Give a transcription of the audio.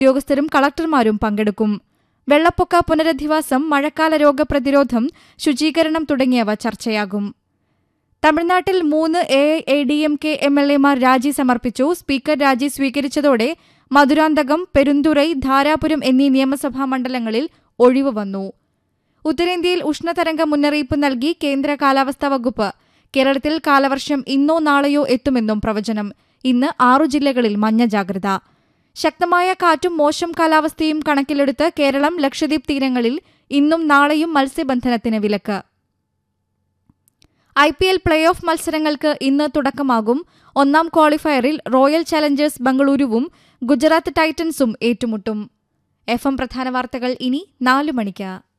ഉദ്യോഗസ്ഥരും കളക്ടർമാരും പങ്കെടുക്കും വെള്ളപ്പൊക്ക പുനരധിവാസം മഴക്കാല രോഗപ്രതിരോധം ശുചീകരണം തുടങ്ങിയവ ചർച്ചയാകും തമിഴ്നാട്ടിൽ മൂന്ന് A I D M K M L എമാർ രാജി സമർപ്പിച്ചു സ്പീക്കർ രാജി സ്വീകരിച്ചതോടെ മധുരാന്തകം പെരുന്തുറൈ ധാരാപുരം എന്നീ നിയമസഭാ മണ്ഡലങ്ങളിൽ ഒഴിവ് വന്നു ഉത്തരേന്ത്യയിൽ ഉഷ്ണതരംഗ മുന്നറിയിപ്പ് നൽകി കേന്ദ്ര കാലാവസ്ഥാ വകുപ്പ് കേരളത്തിൽ കാലവർഷം ഇന്നോ നാളെയോ എത്തുമെന്നും പ്രവചനം ഇന്ന് ആറു ജില്ലകളിൽ മഞ്ഞ ജാഗ്രത ശക്തമായ കാറ്റും മോശം കാലാവസ്ഥയും കണക്കിലെടുത്ത് കേരളം ലക്ഷദ്വീപ് തീരങ്ങളിൽ ഇന്നും നാളെയും മത്സ്യബന്ധനത്തിന് വിലക്ക് I P L play off മത്സരങ്ങൾക്ക് ഇന്ന് തുടക്കമാകും ഒന്നാം ക്വാളിഫയറിൽ റോയൽ ചലഞ്ചേഴ്സ് ബംഗളൂരുവും ഗുജറാത്ത് ടൈറ്റൻസും ഏറ്റുമുട്ടും എഫ് എം പ്രധാന വാർത്തകൾ ഇനി നാല് മണിക്ക്